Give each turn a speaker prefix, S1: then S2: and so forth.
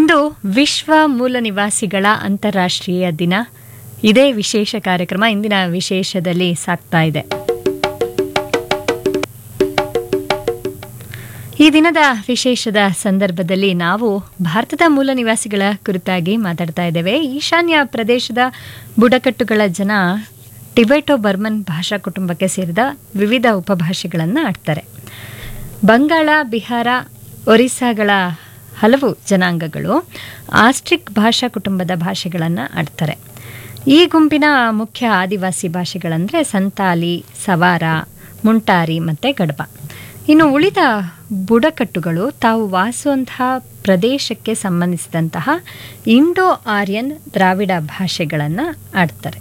S1: ಇಂದು ವಿಶ್ವ ಮೂಲ ನಿವಾಸಿಗಳ ಅಂತಾರಾಷ್ಟ್ರೀಯ ದಿನ ಇದೇ ವಿಶೇಷ ಕಾರ್ಯಕ್ರಮ ಇಂದಿನ ವಿಶೇಷದಲ್ಲಿ ಸಾಗ್ತಾ ಇದೆ ಈ ದಿನದ ವಿಶೇಷದ ಸಂದರ್ಭದಲ್ಲಿ ನಾವು ಭಾರತದ ಮೂಲ ನಿವಾಸಿಗಳ ಕುರಿತಾಗಿ ಮಾತಾಡ್ತಾ ಇದ್ದೇವೆ ಈಶಾನ್ಯ ಪ್ರದೇಶದ ಬುಡಕಟ್ಟುಗಳ ಜನ ಟಿಬೆಟೋ ಬರ್ಮನ್ ಭಾಷಾ ಕುಟುಂಬಕ್ಕೆ ಸೇರಿದ ವಿವಿಧ ಉಪಭಾಷೆಗಳನ್ನು ಆಡ್ತಾರೆ ಬಂಗಾಳ ಬಿಹಾರ ಒರಿಸ್ಸಾಗಳ ಹಲವು ಜನಾಂಗಗಳು ಆಸ್ಟ್ರಿಕ್ ಭಾಷಾ ಕುಟುಂಬದ ಭಾಷೆಗಳನ್ನು ಆಡ್ತಾರೆ ಈ ಗುಂಪಿನ ಮುಖ್ಯ ಆದಿವಾಸಿ ಭಾಷೆಗಳಂದರೆ ಸಂತಾಲಿ ಸವಾರ ಮುಂಟಾರಿ ಮತ್ತು ಗಡ್ಬ ಇನ್ನು ಉಳಿದ ಬುಡಕಟ್ಟುಗಳು ತಾವು ವಾಸುವಂತಹ ಪ್ರದೇಶಕ್ಕೆ ಸಂಬಂಧಿಸಿದಂತಹ ಇಂಡೋ ಆರ್ಯನ್ ದ್ರಾವಿಡ ಭಾಷೆಗಳನ್ನು ಆಡ್ತಾರೆ